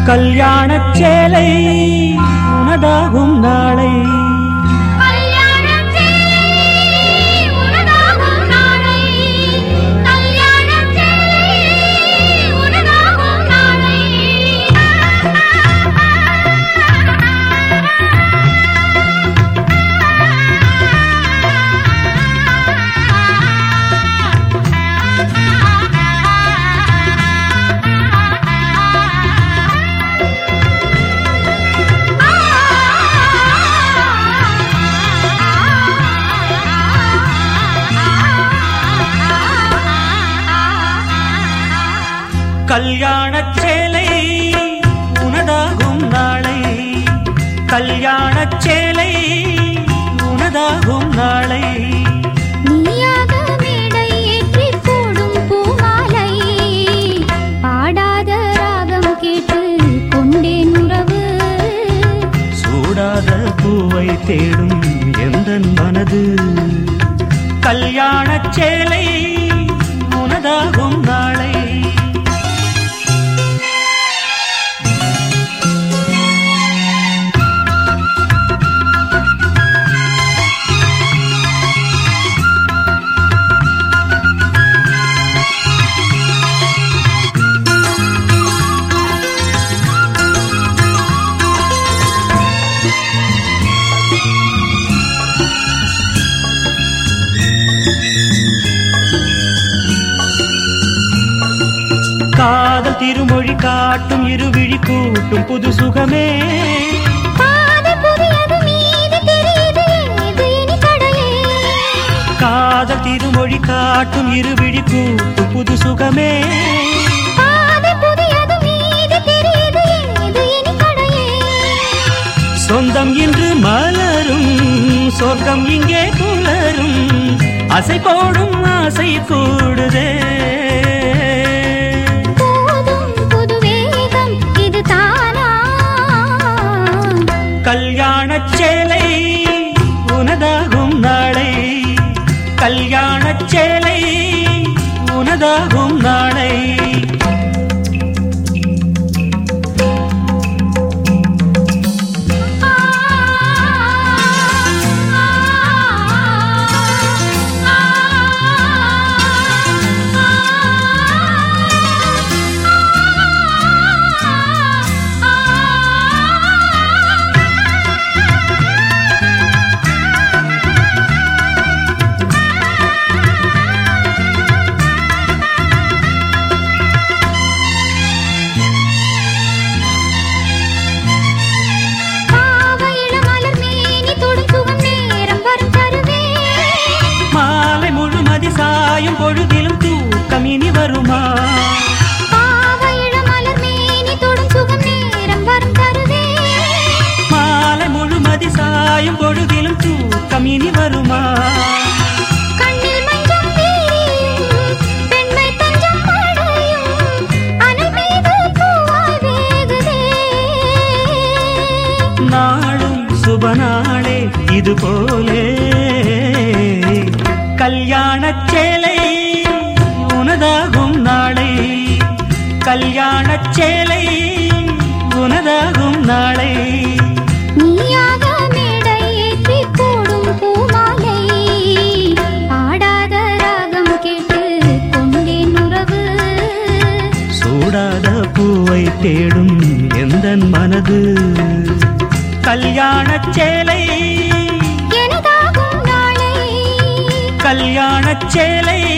கல்யாணச் சேலை உனதாகும் நாளை கல்யாணச் சேலை உனதாகும் நாளை கல்யாணச் சேலை உனதாகும் நாளை கல்யாணச் சேலை உனதாகும் நாளை கல்யாணச் சேலை உனதாகும் நாளை நீயாக மேடை ஏற்றி போடும் பூமாலை பாடாத ராகம் கேட்டு கொண்டேன் உறவு சூடாத பூவை தேடும் எந்தன் மனது கல்யாணச் சேலை உனதாகும் நாளை காதல் திருமொழி காட்டும் இருவிழி கூட்டும் புது சுகமே பாதை புதியது மீது தெரியுது ஏது இனி தடையே காதல் திருமொழி காட்டும் இருவிழி கூட்டும் புது சுகமே பாதை புதியது மீது தெரியுது ஏது இனி தடையே சொந்தம் இன்று மலரும் சொர்க்கம் இங்கே புலரும் அசை போடும் ஆசை கூடுதே போதும் புது வேகம் இது தானா கல்யாணச் சேலை உனதாகும் நாளை கல்யாணச் சேலை உனதாகும் நாளை பாவையிள மலர் மேனி தொடும் சுகம் நேரம் வரும் தருவே மாலை முழுமதி சாயும் பொழுதிலும் தூக்கம் இனி வருமா பாவையிள மலர் மேனி தொடும் சுகம் நேரம் வரும் தருவே மாலை முழுமதி சாயும் பொழுதிலும் தூக்கம் இனி வருமா கண்ணில் மஞ்சள் வீரியும் பெண்மை தஞ்சம் அடையும் அனல் மீது பூவாய் வேகுதே நாளும் சுபநாளே இது போலே கல்யாணச் சேலை உனதாகும் நாளை கல்யாணச் சேலை உனதாகும் நாளை நீயாக மேடை ஏற்றி போடும் பூமாலை ஆடாத ராகம் கேட்டு கொண்டேன் உறவு சூடாத பூவை தேடும் எந்தன் மனது கல்யாணச் சேலை எனதாகும் நாளை கல்யாணச் சேலை